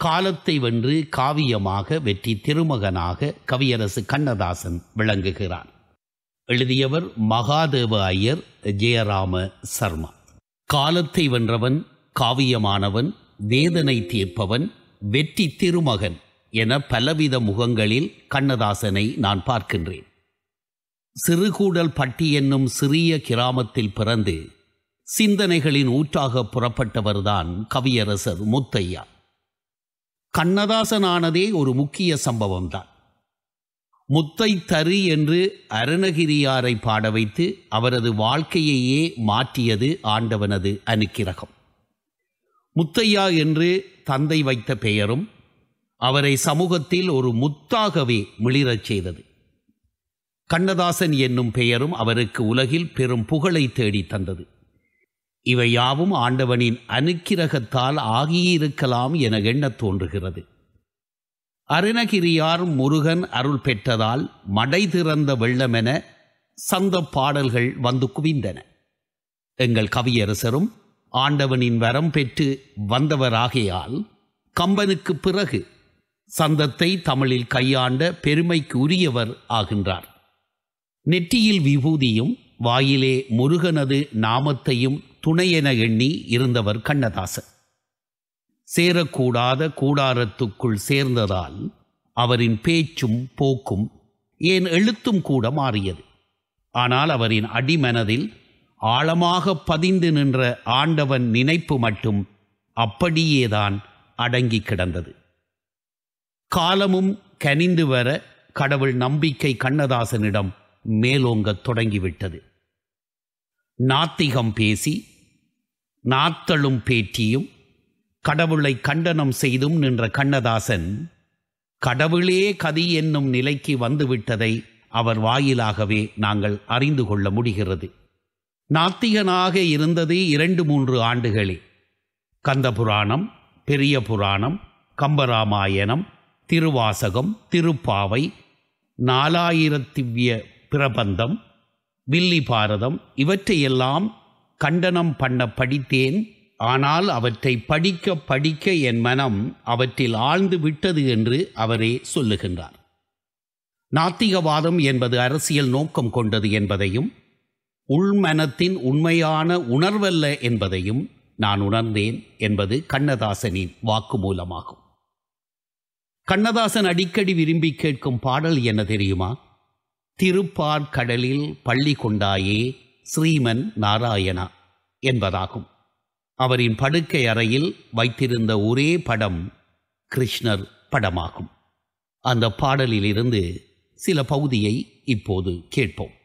காலத்தை வென்று காவியமாக வெற்றி திருமகனாக கவியரசு கண்ணதாசன் விளங்குகிறார் எழுதியவர் மகாதேவ ஐயர் ஜெயராம சர்மா காலத்தை வென்றவன் காவியமானவன் வேதனை தீர்ப்பவன் வெற்றி திருமகன் என பலவித முகங்களில் கண்ணதாசனை நான் பார்க்கின்றேன் சிறுகூடல் பட்டி என்னும் சிறிய கிராமத்தில் பிறந்து சிந்தனைகளின் ஊற்றாக புறப்பட்டவர்தான் கவியரசர் முத்தையா கண்ணதாசனானதே ஒரு முக்கிய சம்பவம்தான் முத்தை தரு என்று அருணகிரியாரை பாட வைத்து அவரது வாழ்க்கையையே மாற்றியது ஆண்டவனது அனுக்கிரகம் முத்தையா என்று தந்தை வைத்த பெயரும் அவரை சமூகத்தில் ஒரு முத்தாகவே மிளிரச் செய்தது கண்ணதாசன் என்னும் பெயரும் அவருக்கு உலகில் பெரும் புகழை தேடி தந்தது இவை யாவும் ஆண்டவனின் அனுக்கிரகத்தால் ஆகியிருக்கலாம் என எண்ணத் தோன்றுகிறது அருணகிரியார் முருகன் அருள் பெற்றதால் மடை திறந்த வெள்ளமென சந்த பாடல்கள் வந்து குவிந்தன எங்கள் கவியரசரும் ஆண்டவனின் வரம் பெற்று வந்தவராகையால் கம்பனுக்கு பிறகு சந்தத்தை தமிழில் கையாண்ட பெருமைக்கு உரியவர் ஆகின்றார் நெற்றியில் விபூதியும் வாயிலே முருகனது நாமத்தையும் துணையென எண்ணி இருந்தவர் கண்ணதாசன் சேரக்கூடாத கூடாரத்துக்குள் சேர்ந்ததால் அவரின் பேச்சும் போக்கும் ஏன் எழுத்தும் கூட மாறியது ஆனால் அவரின் அடிமனதில் ஆழமாக பதிந்து நின்ற ஆண்டவன் நினைப்பு மட்டும் அப்படியேதான் அடங்கி கிடந்தது காலமும் கனிந்து வர கடவுள் நம்பிக்கை கண்ணதாசனிடம் மேலோங்கத் தொடங்கிவிட்டது நாத்திகம் பேசி நாத்தளும் பேட்டியும் கடவுளை கண்டனம் செய்தும் நின்ற கண்ணதாசன் கடவுளே கதி என்னும் நிலைக்கு வந்துவிட்டதை அவர் வாயிலாகவே நாங்கள் அறிந்து கொள்ள முடிகிறது நாத்திகனாக இருந்தது இரண்டு மூன்று ஆண்டுகளே கந்தபுராணம் பெரிய புராணம் கம்பராமாயணம் திருவாசகம் திருப்பாவை நாலாயிரத்திவ்ய பிரபந்தம் வில்லி பாரதம் இவற்றையெல்லாம் கண்டனம் பண்ண படித்தேன் ஆனால் அவற்றை படிக்க படிக்க என் மனம் அவற்றில் ஆழ்ந்து விட்டது என்று அவரே சொல்லுகின்றார் நாத்திகவாதம் என்பது அரசியல் நோக்கம் கொண்டது என்பதையும் உள்மனத்தின் உண்மையான உணர்வல்ல என்பதையும் நான் உணர்ந்தேன் என்பது கண்ணதாசனின் வாக்குமூலமாகும் கண்ணதாசன் அடிக்கடி விரும்பி கேட்கும் பாடல் என்ன தெரியுமா திருப்பார்கடலில் பள்ளி கொண்டாயே ஸ்ரீமன் நாராயணா என்பதாகும் அவரின் படுக்கை அறையில் வைத்திருந்த ஒரே படம் கிருஷ்ணர் படமாகும் அந்த பாடலிலிருந்து சில பகுதியை இப்போது கேட்போம்